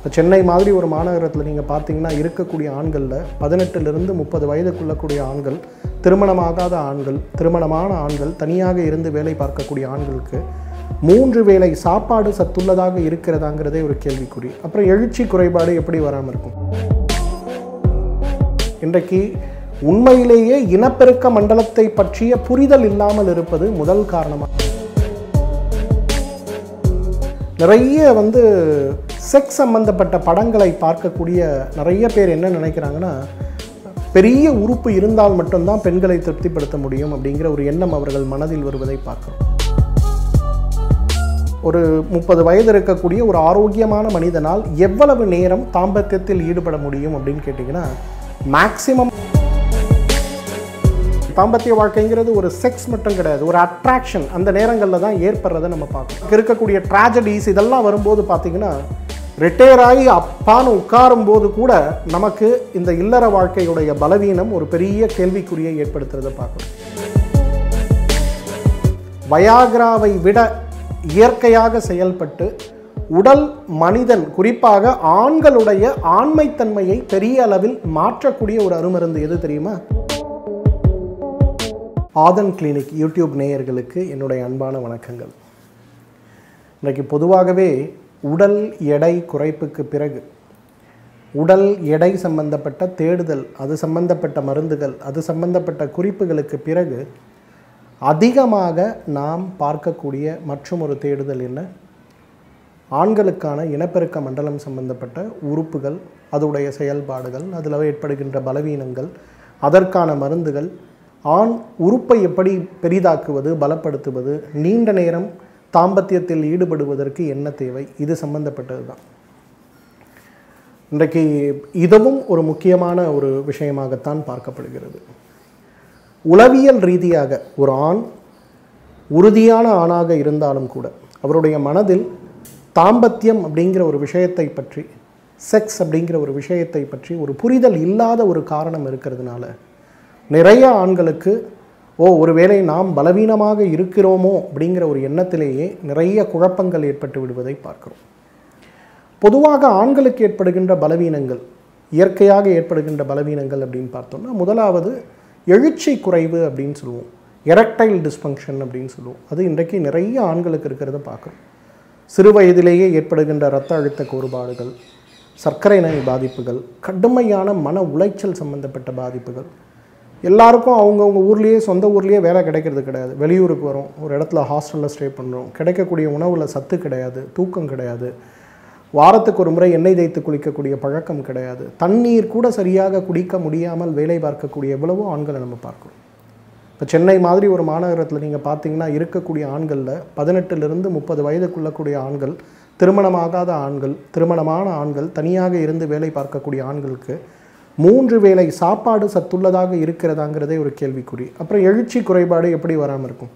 இப்போ சென்னை மாதிரி ஒரு மாநகரத்தில் நீங்கள் பார்த்தீங்கன்னா இருக்கக்கூடிய ஆண்களில் பதினெட்டுலேருந்து முப்பது வயதுக்குள்ளக்கூடிய ஆண்கள் திருமணமாகாத ஆண்கள் திருமணமான ஆண்கள் தனியாக இருந்து வேலை பார்க்கக்கூடிய ஆண்களுக்கு மூன்று வேளை சாப்பாடு சத்துள்ளதாக இருக்கிறதாங்கிறதே ஒரு கேள்விக்குறி அப்புறம் எழுச்சி குறைபாடு எப்படி வராமல் இருக்கும் இன்றைக்கு உண்மையிலேயே இனப்பெருக்க மண்டலத்தை பற்றிய புரிதல் இல்லாமல் இருப்பது முதல் காரணமாக நிறைய வந்து செக்ஸ் சம்பந்தப்பட்ட படங்களை பார்க்கக்கூடிய நிறைய பேர் என்ன நினைக்கிறாங்கன்னா பெரிய உறுப்பு இருந்தால் மட்டும்தான் பெண்களை திருப்திப்படுத்த முடியும் அப்படிங்கிற ஒரு எண்ணம் அவர்கள் மனதில் வருவதை பார்க்கிறோம் ஒரு முப்பது வயது இருக்கக்கூடிய ஒரு ஆரோக்கியமான மனிதனால் எவ்வளவு நேரம் தாம்பத்தியத்தில் ஈடுபட முடியும் அப்படின்னு கேட்டிங்கன்னா மேக்சிமம் தாம்பத்திய வாழ்க்கைங்கிறது ஒரு செக்ஸ் மட்டும் கிடையாது ஒரு அட்ராக்ஷன் அந்த நேரங்களில் தான் ஏற்படுறதை நம்ம பார்க்கணும் இருக்கக்கூடிய ட்ராஜடிஸ் இதெல்லாம் வரும்போது பார்த்தீங்கன்னா ரிட்டையர் ஆகி அப்பான்னு உட்காரும் போது கூட நமக்கு இந்த இல்லற வாழ்க்கையுடைய பலவீனம் ஒரு பெரிய கேள்விக்குறியை ஏற்படுத்துறதை பார்க்கணும் வயாகிராவை விட இயற்கையாக செயல்பட்டு உடல் மனிதன் குறிப்பாக ஆண்களுடைய ஆண்மைத்தன்மையை பெரிய அளவில் மாற்றக்கூடிய ஒரு அருமருந்து எது தெரியுமா ஆதன் கிளினிக் யூடியூப் நேயர்களுக்கு என்னுடைய அன்பான வணக்கங்கள் இன்றைக்கு பொதுவாகவே உடல் எடை குறைப்புக்கு பிறகு உடல் எடை சம்பந்தப்பட்ட தேடுதல் அது சம்பந்தப்பட்ட மருந்துகள் அது சம்பந்தப்பட்ட குறிப்புகளுக்கு பிறகு அதிகமாக நாம் பார்க்கக்கூடிய மற்றும் ஒரு தேடுதல் என்ன ஆண்களுக்கான இனப்பெருக்க மண்டலம் சம்பந்தப்பட்ட உறுப்புகள் அதோடைய செயல்பாடுகள் அதில் ஏற்படுகின்ற பலவீனங்கள் அதற்கான மருந்துகள் ஆண் உறுப்பை எப்படி பெரிதாக்குவது பலப்படுத்துவது நீண்ட நேரம் தாம்பத்தியத்தில் ஈடுபடுவதற்கு என்ன தேவை இது சம்பந்தப்பட்டது தான் இன்றைக்கு இதுவும் ஒரு முக்கியமான ஒரு விஷயமாகத்தான் பார்க்கப்படுகிறது உளவியல் ரீதியாக ஒரு ஆண் உறுதியான ஆணாக இருந்தாலும் கூட அவருடைய மனதில் தாம்பத்தியம் அப்படிங்கிற ஒரு விஷயத்தை பற்றி செக்ஸ் அப்படிங்கிற ஒரு விஷயத்தை பற்றி ஒரு புரிதல் இல்லாத ஒரு காரணம் இருக்கிறதுனால நிறைய ஆண்களுக்கு ஓ ஒருவேளை நாம் பலவீனமாக இருக்கிறோமோ அப்படிங்கிற ஒரு எண்ணத்திலேயே நிறைய குழப்பங்கள் ஏற்பட்டு விடுவதை பார்க்கிறோம் பொதுவாக ஆண்களுக்கு ஏற்படுகின்ற பலவீனங்கள் இயற்கையாக ஏற்படுகின்ற பலவீனங்கள் அப்படின்னு பார்த்தோம்னா முதலாவது எழுச்சி குறைவு அப்படின்னு சொல்லுவோம் எரக்டைல் டிஸ்ஃபங்க்ஷன் அப்படின்னு சொல்லுவோம் அது இன்றைக்கு நிறைய ஆண்களுக்கு இருக்கிறத பார்க்குறோம் சிறு வயதிலேயே ஏற்படுகின்ற இரத்த அழுத்த கோறுபாடுகள் சர்க்கரை நோய் பாதிப்புகள் கடுமையான மன உளைச்சல் சம்பந்தப்பட்ட பாதிப்புகள் எல்லாருக்கும் அவங்கவுங்க ஊர்லேயே சொந்த ஊர்லேயே வேலை கிடைக்கிறது கிடையாது வெளியூருக்கு வரும் ஒரு இடத்துல ஹாஸ்டலில் ஸ்டே பண்ணுறோம் கிடைக்கக்கூடிய உணவில் சத்து கிடையாது தூக்கம் கிடையாது வாரத்துக்கு ஒரு முறை எண்ணெய் தேய்த்து குளிக்கக்கூடிய பழக்கம் கிடையாது தண்ணீர் கூட சரியாக குடிக்க முடியாமல் வேலை பார்க்கக்கூடிய எவ்வளவோ ஆண்களை நம்ம பார்க்குறோம் இப்போ சென்னை மாதிரி ஒரு மாநகரத்தில் நீங்கள் பார்த்தீங்கன்னா இருக்கக்கூடிய ஆண்களில் பதினெட்டுலேருந்து முப்பது வயதுக்குள்ளக்கூடிய ஆண்கள் திருமணமாகாத ஆண்கள் திருமணமான ஆண்கள் தனியாக இருந்து வேலை பார்க்கக்கூடிய ஆண்களுக்கு மூன்று வேளை சாப்பாடு சத்துள்ளதாக இருக்கிறதாங்கிறதே ஒரு கேள்விக்குறி அப்புறம் எழுச்சி குறைபாடு எப்படி வராமல் இருக்கும்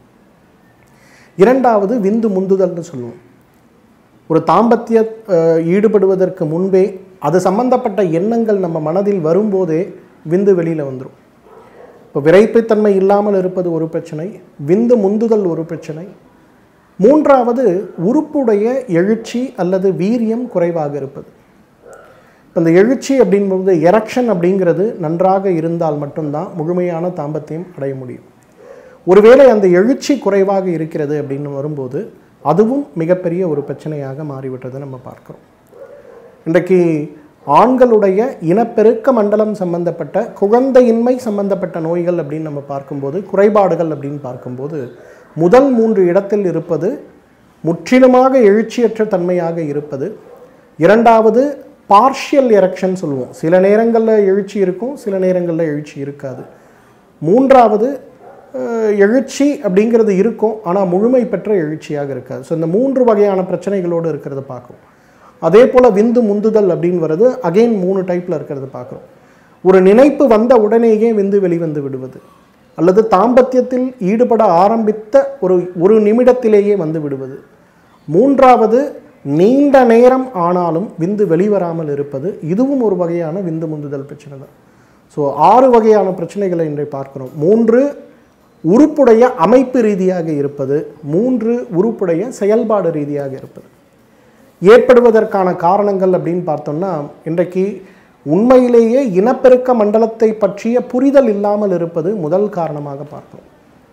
இரண்டாவது விந்து முந்துதல்னு சொல்லுவோம் ஒரு தாம்பத்திய அஹ், ஈடுபடுவதற்கு முன்பே அது சம்பந்தப்பட்ட எண்ணங்கள் நம்ம மனதில் வரும்போதே விந்து வெளியில் வந்துடும் இப்போ விரைப்புத்தன்மை இல்லாமல் இருப்பது ஒரு பிரச்சனை விந்து முந்துதல் ஒரு பிரச்சனை மூன்றாவது உறுப்புடைய எழுச்சி அல்லது வீரியம் குறைவாக இருப்பது இப்போ இந்த எழுச்சி அப்படின்போது எரக்ஷன் அப்படிங்கிறது நன்றாக இருந்தால் மட்டும்தான் முழுமையான தாம்பத்தியம் அடைய முடியும் ஒருவேளை அந்த எழுச்சி குறைவாக இருக்கிறது அப்படின்னு வரும்போது அதுவும் மிகப்பெரிய ஒரு பிரச்சனையாக மாறிவிட்டதை நம்ம பார்க்குறோம் இன்றைக்கு ஆண்களுடைய இனப்பெருக்க மண்டலம் சம்பந்தப்பட்ட குழந்தையின்மை சம்பந்தப்பட்ட நோய்கள் அப்படின்னு நம்ம பார்க்கும்போது குறைபாடுகள் அப்படின்னு பார்க்கும்போது முதல் மூன்று இடத்தில் இருப்பது முற்றிலுமாக எழுச்சியற்ற தன்மையாக இருப்பது இரண்டாவது பார்ஷியல் எரக்ஷன் சொல்லுவோம் சில நேரங்களில் எழுச்சி இருக்கும் சில நேரங்களில் எழுச்சி இருக்காது மூன்றாவது அஹ், எழுச்சி அப்படிங்கிறது இருக்கும் ஆனால் முழுமை பெற்ற எழுச்சியாக இருக்காது ஸோ இந்த மூன்று வகையான பிரச்சனைகளோடு இருக்கிறத பார்க்குறோம் அதே போல் விந்து முந்துதல் அப்படின்னு வர்றது அகைன் மூணு டைப்பில் இருக்கிறத பார்க்குறோம் ஒரு நினைப்பு வந்த உடனேயே விந்து வெளிவந்து விடுவது அல்லது தாம்பத்தியத்தில் ஈடுபட ஆரம்பித்த ஒரு ஒரு நிமிடத்திலேயே வந்து விடுவது மூன்றாவது நீண்ட நேரம் ஆனாலும் விந்து வெளிவராமல் இருப்பது இதுவும் ஒரு வகையான விந்து முந்துதல் பிரச்சனை தான் ஸோ ஆறு வகையான பிரச்சனைகளை இன்றை பார்க்கிறோம் மூன்று உறுப்புடைய அமைப்பு ரீதியாக இருப்பது மூன்று உறுப்புடைய செயல்பாடு ரீதியாக இருப்பது ஏற்படுவதற்கான காரணங்கள் அப்படின்னு பார்த்தோம்னா இன்றைக்கு உண்மையிலேயே இனப்பெருக்க மண்டலத்தை பற்றிய புரிதல் இல்லாமல் இருப்பது முதல் காரணமாக பார்க்கிறோம்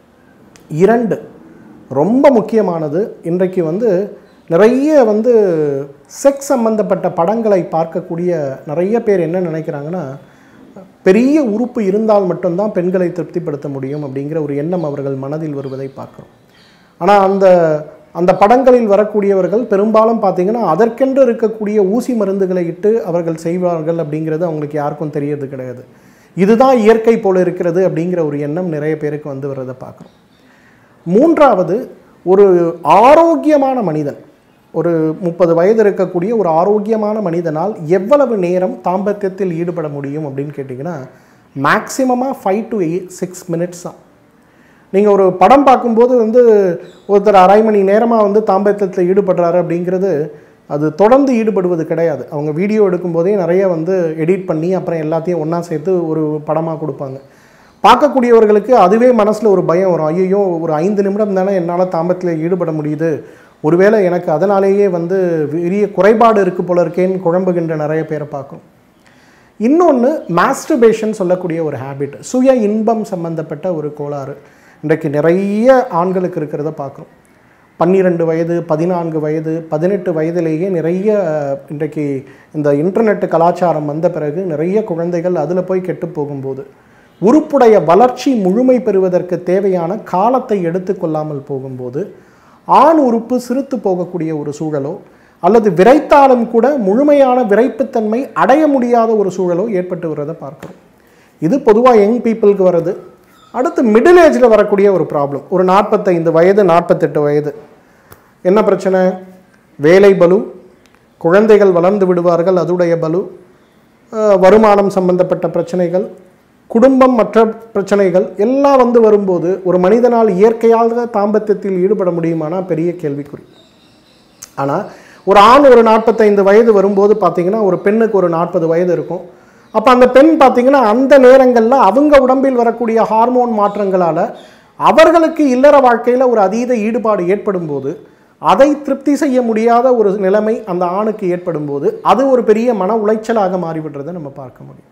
இரண்டு ரொம்ப முக்கியமானது இன்றைக்கு வந்து நிறைய வந்து செக்ஸ் சம்பந்தப்பட்ட படங்களை பார்க்கக்கூடிய நிறைய பேர் என்ன நினைக்கிறாங்கன்னா பெரிய உறுப்பு இருந்தால் மட்டும்தான் பெண்களை திருப்திப்படுத்த முடியும் அப்படிங்கிற ஒரு எண்ணம் அவர்கள் மனதில் வருவதை பார்க்கிறோம் ஆனால் அந்த அந்த படங்களில் வரக்கூடியவர்கள் பெரும்பாலும் பார்த்தீங்கன்னா அதற்கென்று இருக்கக்கூடிய ஊசி மருந்துகளை இட்டு அவர்கள் செய்வார்கள் அப்படிங்கிறது அவங்களுக்கு யாருக்கும் தெரியறது கிடையாது இதுதான் இயற்கை போல இருக்கிறது அப்படிங்கிற ஒரு எண்ணம் நிறைய பேருக்கு வந்து வர்றதை பார்க்குறோம் மூன்றாவது ஒரு ஆரோக்கியமான மனிதன் ஒரு முப்பது வயது இருக்கக்கூடிய ஒரு ஆரோக்கியமான மனிதனால் எவ்வளவு நேரம் தாம்பத்தியத்தில் ஈடுபட முடியும் அப்படின்னு கேட்டிங்கன்னா மேக்ஸிமமாக five to eight six minutes தான் நீங்கள் ஒரு படம் பார்க்கும்போது வந்து ஒருத்தர் அரை மணி நேரமாக வந்து தாம்பத்தியத்தில் ஈடுபடுறாரு அப்படிங்கிறது அது தொடர்ந்து ஈடுபடுவது கிடையாது அவங்க வீடியோ எடுக்கும்போதே நிறைய வந்து எடிட் பண்ணி அப்புறம் எல்லாத்தையும் ஒன்றா சேர்த்து ஒரு படமாக கொடுப்பாங்க பார்க்கக்கூடியவர்களுக்கு அதுவே மனசில் ஒரு பயம் வரும் ஐயோ ஒரு ஐந்து நிமிடம் தானே என்னால் தாம்பத்தில் ஈடுபட முடியுது ஒருவேளை எனக்கு அதனாலேயே வந்து பெரிய குறைபாடு இருக்கு போல இருக்கேன்னு குழம்புகின்ற நிறைய பேரை பார்க்கும் இன்னொன்று மாஸ்டர்பேஷன் சொல்லக்கூடிய ஒரு ஹேபிட் சுய இன்பம் சம்பந்தப்பட்ட ஒரு கோளாறு இன்றைக்கு நிறைய ஆண்களுக்கு இருக்கிறத பார்க்குறோம் பன்னிரெண்டு வயது பதினான்கு வயது பதினெட்டு வயதிலேயே நிறைய அஹ், இன்றைக்கு இந்த இன்டர்நெட் கலாச்சாரம் வந்த பிறகு நிறைய குழந்தைகள் அதில் போய் கெட்டு போகும்போது உறுப்புடைய வளர்ச்சி முழுமை பெறுவதற்கு தேவையான காலத்தை எடுத்துக்கொள்ளாமல் போகும்போது ஆண் உறுப்பு சிறுத்து போகக்கூடிய ஒரு சூழலோ அல்லது விரைத்தாலும் கூட முழுமையான விரைப்புத்தன்மை அடைய முடியாத ஒரு சூழலோ ஏற்பட்டு வர்றதை பார்க்கிறோம் இது பொதுவாக யங் பீப்புளுக்கு வர்றது அடுத்து மிடில் ஏஜில் வரக்கூடிய ஒரு ப்ராப்ளம் ஒரு நாற்பத்தைந்து வயது நாற்பத்தெட்டு வயது என்ன பிரச்சனை வேலை பலு குழந்தைகள் வளர்ந்து விடுவார்கள் அதுடைய பலு அஹ், வருமானம் சம்பந்தப்பட்ட பிரச்சனைகள் குடும்பம் மற்ற பிரச்சனைகள் எல்லாம் வந்து வரும்போது ஒரு மனிதனால் இயற்கையாக தாம்பத்தியத்தில் ஈடுபட முடியுமானா பெரிய கேள்விக்குறி ஆனால் ஒரு ஆண் ஒரு நாற்பத்தைந்து வயது வரும்போது பார்த்தீங்கன்னா ஒரு பெண்ணுக்கு ஒரு நாற்பது வயது இருக்கும் அப்போ அந்த பெண் பார்த்தீங்கன்னா அந்த நேரங்களில் அவங்க உடம்பில் வரக்கூடிய ஹார்மோன் மாற்றங்களால் அவர்களுக்கு இல்லற வாழ்க்கையில் ஒரு அதீத ஈடுபாடு ஏற்படும் போது அதை திருப்தி செய்ய முடியாத ஒரு நிலைமை அந்த ஆணுக்கு ஏற்படும் போது அது ஒரு பெரிய மன உளைச்சலாக மாறிவிடுறதை நம்ம பார்க்க முடியும்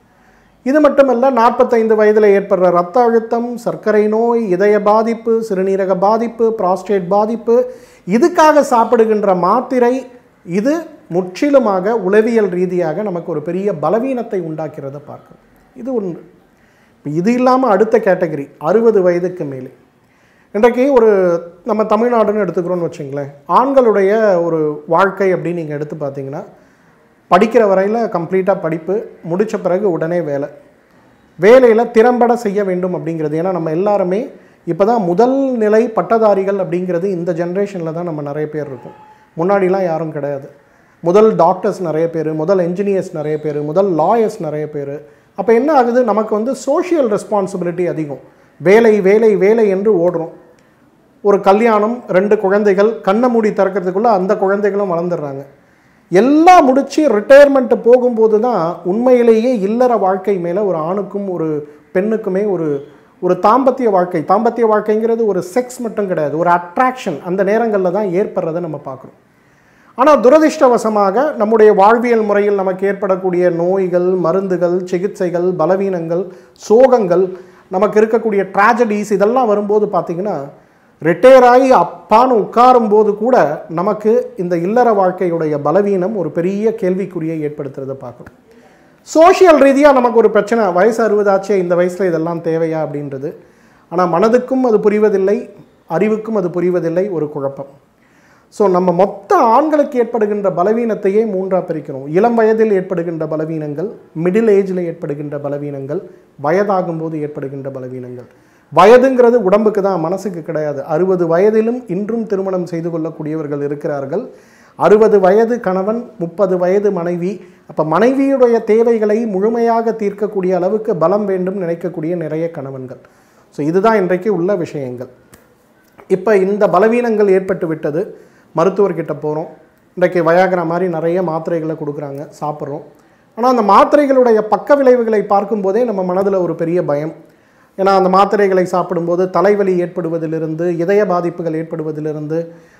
இது மட்டுமல்ல நாற்பத்தைந்து வயதில் ஏற்படுற ரத்த அழுத்தம் சர்க்கரை நோய் இதய பாதிப்பு சிறுநீரக பாதிப்பு புராஸ்டேட் பாதிப்பு இதுக்காக சாப்பிடுகின்ற மாத்திரை இது முற்றிலுமாக உளவியல் ரீதியாக நமக்கு ஒரு பெரிய பலவீனத்தை உண்டாக்கிறத பார்க்கணும் இது ஒன்று இப்போ இது இல்லாமல் அடுத்த கேட்டகரி அறுபது வயதுக்கு மேலே இன்றைக்கு ஒரு நம்ம தமிழ்நாடுன்னு எடுத்துக்கிறோன்னு வச்சுங்களேன் ஆண்களுடைய ஒரு வாழ்க்கை அப்படின்னு நீங்கள் எடுத்து பார்த்தீங்கன்னா படிக்கிற வரையில் கம்ப்ளீட்டாக படிப்பு முடித்த பிறகு உடனே வேலை வேலையில் திறம்பட செய்ய வேண்டும் அப்படிங்கிறது ஏன்னா நம்ம எல்லாருமே இப்போ தான் முதல் நிலை பட்டதாரிகள் அப்படிங்கிறது இந்த ஜென்ரேஷனில் தான் நம்ம நிறைய பேர் இருக்கோம் முன்னாடிலாம் யாரும் கிடையாது முதல் டாக்டர்ஸ் நிறைய பேர் முதல் என்ஜினியர்ஸ் நிறைய பேர் முதல் லாயர்ஸ் நிறைய பேர் அப்போ என்ன ஆகுது நமக்கு வந்து சோஷியல் ரெஸ்பான்சிபிலிட்டி அதிகம் வேலை வேலை வேலை என்று ஓடுறோம் ஒரு கல்யாணம் ரெண்டு குழந்தைகள் கண்ணை மூடி திறக்கிறதுக்குள்ளே அந்த குழந்தைகளும் வளர்ந்துடுறாங்க எல்லாம் முடித்து ரிட்டையர்மெண்ட் போகும்போது தான் உண்மையிலேயே இல்லற வாழ்க்கை மேலே ஒரு ஆணுக்கும் ஒரு பெண்ணுக்குமே ஒரு ஒரு தாம்பத்திய வாழ்க்கை தாம்பத்திய வாழ்க்கைங்கிறது ஒரு செக்ஸ் மட்டும் கிடையாது ஒரு அட்ராக்ஷன் அந்த நேரங்களில் தான் ஏற்படுறதை நம்ம பார்க்குறோம் ஆனால் துரதிர்ஷ்டவசமாக நம்முடைய வாழ்வியல் முறையில் நமக்கு ஏற்படக்கூடிய நோய்கள் மருந்துகள் சிகிச்சைகள் பலவீனங்கள் சோகங்கள் நமக்கு இருக்கக்கூடிய ட்ராஜடிஸ் இதெல்லாம் வரும்போது பார்த்திங்கன்னா ரிட்டையர் ஆகி அப்பான்னு உட்காரும் போது கூட நமக்கு இந்த இல்லற வாழ்க்கையுடைய பலவீனம் ஒரு பெரிய கேள்விக்குறியை ஏற்படுத்துறதை பார்க்குறோம் சோஷியல் ரீதியாக நமக்கு ஒரு பிரச்சனை வயசு அறுபதாச்சே இந்த வயசில் இதெல்லாம் தேவையா அப்படின்றது ஆனால் மனதுக்கும் அது புரிவதில்லை அறிவுக்கும் அது புரிவதில்லை ஒரு குழப்பம் ஸோ நம்ம மொத்த ஆண்களுக்கு ஏற்படுகின்ற பலவீனத்தையே மூன்றாக பிரிக்கிறோம் இளம் வயதில் ஏற்படுகின்ற பலவீனங்கள் மிடில் ஏஜில் ஏற்படுகின்ற பலவீனங்கள் வயதாகும்போது ஏற்படுகின்ற பலவீனங்கள் வயதுங்கிறது உடம்புக்கு தான் மனசுக்கு கிடையாது அறுபது வயதிலும் இன்றும் திருமணம் செய்து கொள்ளக்கூடியவர்கள் இருக்கிறார்கள் அறுபது வயது கணவன் முப்பது வயது மனைவி அப்போ மனைவியுடைய தேவைகளை முழுமையாக தீர்க்கக்கூடிய அளவுக்கு பலம் வேண்டும் நினைக்கக்கூடிய நிறைய கணவன்கள் ஸோ இதுதான் இன்றைக்கு உள்ள விஷயங்கள் இப்போ இந்த பலவீனங்கள் ஏற்பட்டு விட்டது மருத்துவர்கிட்ட போகிறோம் இன்றைக்கு வயாகிற மாதிரி நிறைய மாத்திரைகளை கொடுக்குறாங்க சாப்பிட்றோம் ஆனால் அந்த மாத்திரைகளுடைய பக்க விளைவுகளை பார்க்கும்போதே நம்ம மனதில் ஒரு பெரிய பயம் ஏன்னா அந்த மாத்திரைகளை சாப்பிடும்போது தலைவலி ஏற்படுவதிலிருந்து இதய பாதிப்புகள் ஏற்படுவதிலிருந்து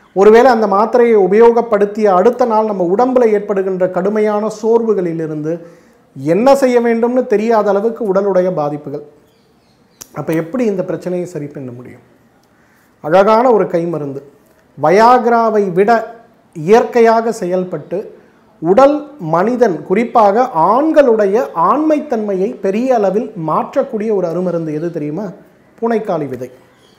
ஒருவேளை அந்த மாத்திரையை உபயோகப்படுத்திய அடுத்த நாள் நம்ம உடம்புல ஏற்படுகின்ற கடுமையான சோர்வுகளிலிருந்து என்ன செய்ய வேண்டும்னு தெரியாத அளவுக்கு உடலுடைய பாதிப்புகள் அப்போ எப்படி இந்த பிரச்சனையை சரி பண்ண முடியும் அழகான ஒரு கை மருந்து வயாகிராவை விட இயற்கையாக செயல்பட்டு உடல் மனிதன் குறிப்பாக ஆண்களுடைய ஆண்மைத்தன்மையை பெரிய அளவில் மாற்றக்கூடிய ஒரு அருமருந்து எது தெரியுமா பூனைக்காளி விதை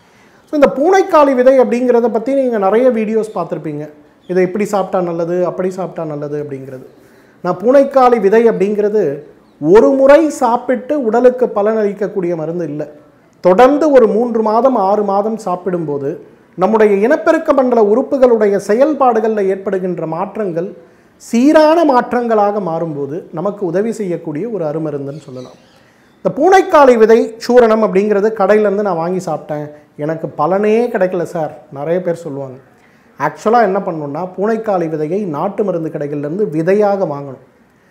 ஸோ இந்த பூனைக்காளி விதை அப்படிங்கிறத பற்றி நீங்கள் நிறைய வீடியோஸ் பார்த்துருப்பீங்க இதை இப்படி சாப்பிட்டா நல்லது அப்படி சாப்பிட்டா நல்லது அப்படிங்கிறது நான் பூனைக்காளி விதை அப்படிங்கிறது ஒரு முறை சாப்பிட்டு உடலுக்கு பலனளிக்கக்கூடிய மருந்து இல்லை தொடர்ந்து ஒரு மூன்று மாதம் ஆறு மாதம் சாப்பிடும்போது நம்முடைய இனப்பெருக்க மண்டல உறுப்புகளுடைய செயல்பாடுகளில் ஏற்படுகின்ற மாற்றங்கள் சீரான மாற்றங்களாக மாறும்போது நமக்கு உதவி செய்யக்கூடிய ஒரு அருமருந்துன்னு சொல்லலாம் இந்த பூனைக்காளி விதை சூரணம் அப்படிங்கிறது கடையிலேருந்து நான் வாங்கி சாப்பிட்டேன் எனக்கு பலனே கிடைக்கல சார் நிறைய பேர் சொல்லுவாங்க ஆக்சுவலாக என்ன பண்ணணும்னா பூனைக்காளி விதையை நாட்டு மருந்து கடைகள்லேருந்து விதையாக வாங்கணும்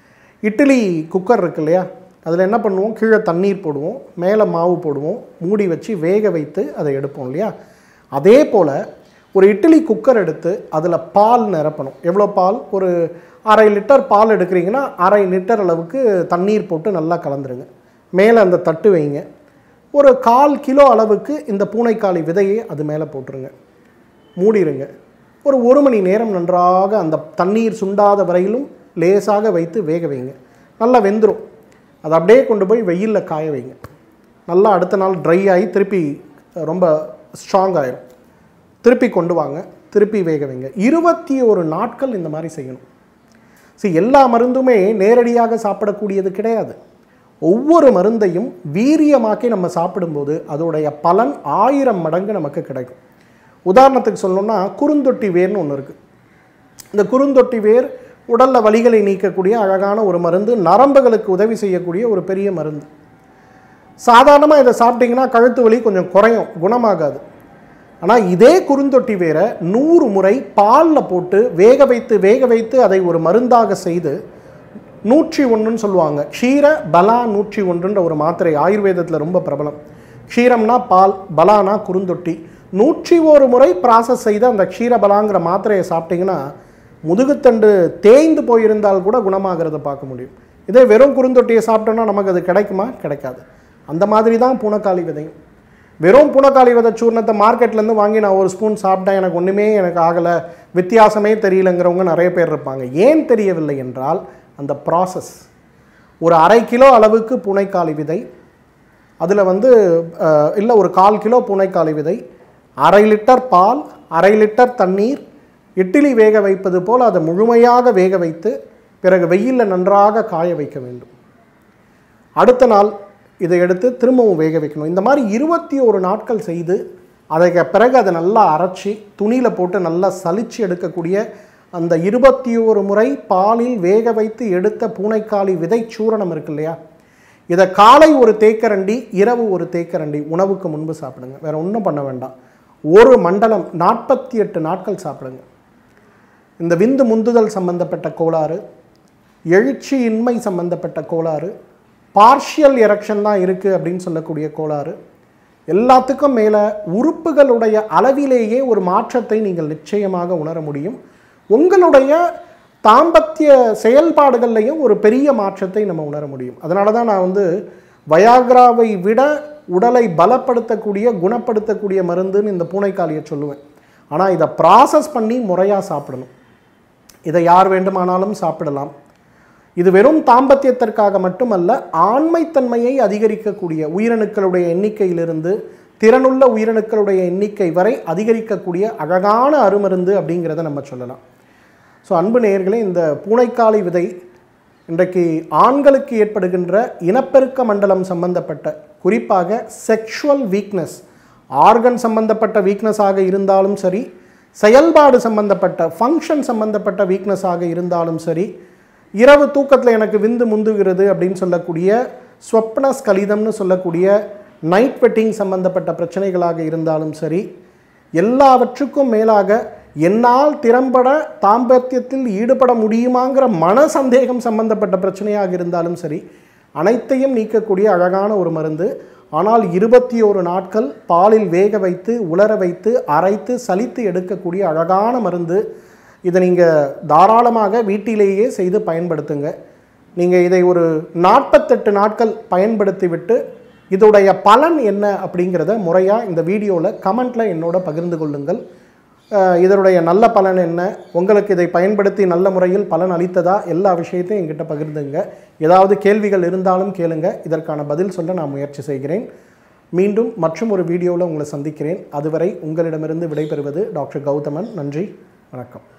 இட்லி குக்கர் இருக்கு இல்லையா அதில் என்ன பண்ணுவோம் கீழே தண்ணீர் போடுவோம் மேலே மாவு போடுவோம் மூடி வச்சு வேக வைத்து அதை எடுப்போம் இல்லையா அதே போல் ஒரு இட்லி குக்கர் எடுத்து அதில் பால் நிரப்பணும் எவ்வளோ பால் ஒரு அரை லிட்டர் பால் எடுக்கிறீங்கன்னா அரை லிட்டர் அளவுக்கு தண்ணீர் போட்டு நல்லா கலந்துருங்க மேலே அந்த தட்டு வைங்க ஒரு கால் கிலோ அளவுக்கு இந்த பூனைக்காளி விதையை அது மேலே போட்டுருங்க மூடிடுங்க ஒரு ஒரு மணி நேரம் நன்றாக அந்த தண்ணீர் சுண்டாத வரையிலும் லேசாக வைத்து வேக வைங்க நல்லா வெந்துடும் அதை அப்படியே கொண்டு போய் வெயிலில் காய வைங்க நல்லா அடுத்த நாள் ட்ரை ஆகி திருப்பி ரொம்ப ஸ்ட்ராங் ஆயிரும் திருப்பி கொண்டு வாங்க திருப்பி வேக வைங்க இருபத்தி ஒரு நாட்கள் இந்த மாதிரி செய்யணும் சரி எல்லா மருந்துமே நேரடியாக சாப்பிடக்கூடியது கிடையாது ஒவ்வொரு மருந்தையும் வீரியமாக்கி நம்ம சாப்பிடும்போது அதோடைய பலன் ஆயிரம் மடங்கு நமக்கு கிடைக்கும் உதாரணத்துக்கு சொல்லணும்னா குறுந்தொட்டி வேர்னு ஒன்று இருக்குது இந்த குறுந்தொட்டி வேர் உடலில் வலிகளை நீக்கக்கூடிய அழகான ஒரு மருந்து நரம்புகளுக்கு உதவி செய்யக்கூடிய ஒரு பெரிய மருந்து சாதாரணமாக இதை சாப்பிட்டிங்கன்னா கழுத்து வலி கொஞ்சம் குறையும் குணமாகாது ஆனால் இதே குறுந்தொட்டி வேரை நூறு முறை பாலில் போட்டு வேக வைத்து வேக வைத்து அதை ஒரு மருந்தாக செய்து நூற்றி ஒன்றுன்னு சொல்லுவாங்க க்ஷீர பலா நூற்றி ஒன்றுன்ற ஒரு மாத்திரை ஆயுர்வேதத்தில் ரொம்ப பிரபலம் க்ஷீரம்னா பால் பலானா குறுந்தொட்டி நூற்றி ஒரு முறை ப்ராசஸ் செய்த அந்த க்ஷீரபலாங்கிற மாத்திரையை சாப்பிட்டிங்கன்னா முதுகுத்தண்டு தேய்ந்து போயிருந்தால் கூட குணமாகிறத பார்க்க முடியும் இதே வெறும் குறுந்தொட்டியை சாப்பிட்டோன்னா நமக்கு அது கிடைக்குமா கிடைக்காது அந்த மாதிரி தான் பூனக்காளி விதையும் வெறும் பூனக்காளி விதை சூர்ணத்தை மார்க்கெட்லேருந்து வாங்கி நான் ஒரு ஸ்பூன் சாப்பிட்டேன் எனக்கு ஒன்றுமே எனக்கு ஆகலை வித்தியாசமே தெரியலங்கிறவங்க நிறைய பேர் இருப்பாங்க ஏன் தெரியவில்லை என்றால் அந்த ப்ராசஸ் ஒரு அரை கிலோ அளவுக்கு பூனைக்காளி விதை அதில் வந்து இல்லை ஒரு கால் கிலோ பூனைக்காளி விதை அரை லிட்டர் பால் அரை லிட்டர் தண்ணீர் இட்லி வேக வைப்பது போல் அதை முழுமையாக வேக வைத்து பிறகு வெயிலில் நன்றாக காய வைக்க வேண்டும் அடுத்த நாள் இதை எடுத்து திரும்பவும் வேக வைக்கணும் இந்த மாதிரி இருபத்தி ஒரு நாட்கள் செய்து அதுக்கு பிறகு அதை நல்லா அரைச்சி துணியில் போட்டு நல்லா சலிச்சு எடுக்கக்கூடிய அந்த இருபத்தி ஒரு முறை பாலில் வேக வைத்து எடுத்த பூனைக்காளி விதை சூரணம் இருக்கு இல்லையா இதை காலை ஒரு தேக்கரண்டி இரவு ஒரு தேக்கரண்டி உணவுக்கு முன்பு சாப்பிடுங்க வேற ஒன்றும் பண்ண வேண்டாம் ஒரு மண்டலம் நாற்பத்தி எட்டு நாட்கள் சாப்பிடுங்க இந்த விந்து முந்துதல் சம்பந்தப்பட்ட கோளாறு எழுச்சி இன்மை சம்பந்தப்பட்ட கோளாறு பார்ஷியல் எரெக்ஷன் தான் இருக்குது அப்படின்னு சொல்லக்கூடிய கோளாறு எல்லாத்துக்கும் மேலே உறுப்புகளுடைய அளவிலேயே ஒரு மாற்றத்தை நீங்கள் நிச்சயமாக உணர முடியும் உங்களுடைய தாம்பத்திய செயல்பாடுகள்லையும் ஒரு பெரிய மாற்றத்தை நம்ம உணர முடியும் அதனால தான் நான் வந்து வயாக்ராவை விட உடலை பலப்படுத்தக்கூடிய குணப்படுத்தக்கூடிய மருந்துன்னு இந்த பூனைக்காளியை சொல்லுவேன் ஆனால் இதை ப்ராசஸ் பண்ணி முறையாக சாப்பிடணும் இதை யார் வேண்டுமானாலும் சாப்பிடலாம் இது வெறும் தாம்பத்தியத்திற்காக மட்டுமல்ல ஆண்மைத்தன்மையை அதிகரிக்கக்கூடிய உயிரணுக்களுடைய எண்ணிக்கையிலிருந்து திறனுள்ள உயிரணுக்களுடைய எண்ணிக்கை வரை அதிகரிக்கக்கூடிய அழகான அருமருந்து அப்படிங்கிறத நம்ம சொல்லலாம் ஸோ அன்பு நேயர்களே இந்த பூனைக்காளி விதை இன்றைக்கு ஆண்களுக்கு ஏற்படுகின்ற இனப்பெருக்க மண்டலம் சம்பந்தப்பட்ட குறிப்பாக செக்ஷுவல் வீக்னஸ் ஆர்கன் சம்பந்தப்பட்ட வீக்னஸாக இருந்தாலும் சரி செயல்பாடு சம்பந்தப்பட்ட ஃபங்க்ஷன் சம்பந்தப்பட்ட வீக்னஸாக இருந்தாலும் சரி இரவு தூக்கத்தில் எனக்கு விந்து முந்துகிறது அப்படின்னு சொல்லக்கூடிய ஸ்வப்ன ஸ்கலிதம்னு சொல்லக்கூடிய நைட் வெட்டிங் சம்பந்தப்பட்ட பிரச்சனைகளாக இருந்தாலும் சரி எல்லாவற்றுக்கும் மேலாக என்னால் திறம்பட தாம்பத்தியத்தில் ஈடுபட முடியுமாங்கிற மன சந்தேகம் சம்பந்தப்பட்ட பிரச்சனையாக இருந்தாலும் சரி அனைத்தையும் நீக்கக்கூடிய அழகான ஒரு மருந்து ஆனால் இருபத்தி ஒரு நாட்கள் பாலில் வேக வைத்து உலர வைத்து அரைத்து சலித்து எடுக்கக்கூடிய அழகான மருந்து இதை நீங்கள் தாராளமாக வீட்டிலேயே செய்து பயன்படுத்துங்க நீங்கள் இதை ஒரு நாற்பத்தெட்டு நாட்கள் பயன்படுத்திவிட்டு இதோடைய பலன் என்ன அப்படிங்கிறத முறையாக இந்த வீடியோவில் கமெண்ட்டில் என்னோட பகிர்ந்து கொள்ளுங்கள் அஹ் இதனுடைய நல்ல பலன் என்ன உங்களுக்கு இதை பயன்படுத்தி நல்ல முறையில் பலன் அளித்ததா எல்லா விஷயத்தையும் என்கிட்ட பகிர்ந்துங்க ஏதாவது கேள்விகள் இருந்தாலும் கேளுங்க இதற்கான பதில் சொல்ல நான் முயற்சி செய்கிறேன் மீண்டும் மற்றும் ஒரு வீடியோவில் உங்களை சந்திக்கிறேன் அதுவரை உங்களிடமிருந்து விடைபெறுவது டாக்டர் கௌதமன் நன்றி வணக்கம்